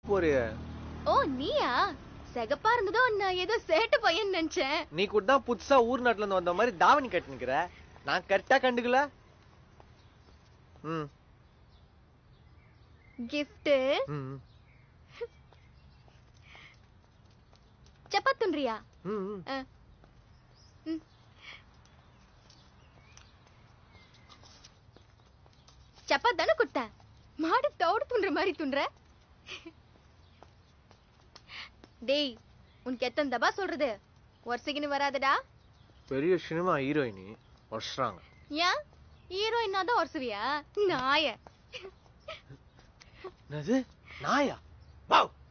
போறிய ஓ நீயா செகப்பா இருந்ததோ நான் ஏதோ சேட்டு பையன் நினைச்சேன் நீ கூட தான் புதுசா ஊர் நாட்டுல இருந்து வந்த மாதிரி தாவணி கட்டி நிக்கிற நான் கரெக்டா கண்டுக்கல ம் கிஃப்ட் ம் சப்பாத்துன்றியா ம், ம் அஹ். ம். சப்பாத் தானே கொடுத்தேன் மாடு தவிடு துண்டுற மாதிரி துண்டுற டேய் உனக்கு எத்தனை தபா சொல்றது வருஷகின்னு வராதடா பெரிய சினிமா ஹீரோயினி வருஷறாங்க ஏன் ஹீரோயினா தான் வருஷவியா நாய என்னது நாயா வாவ்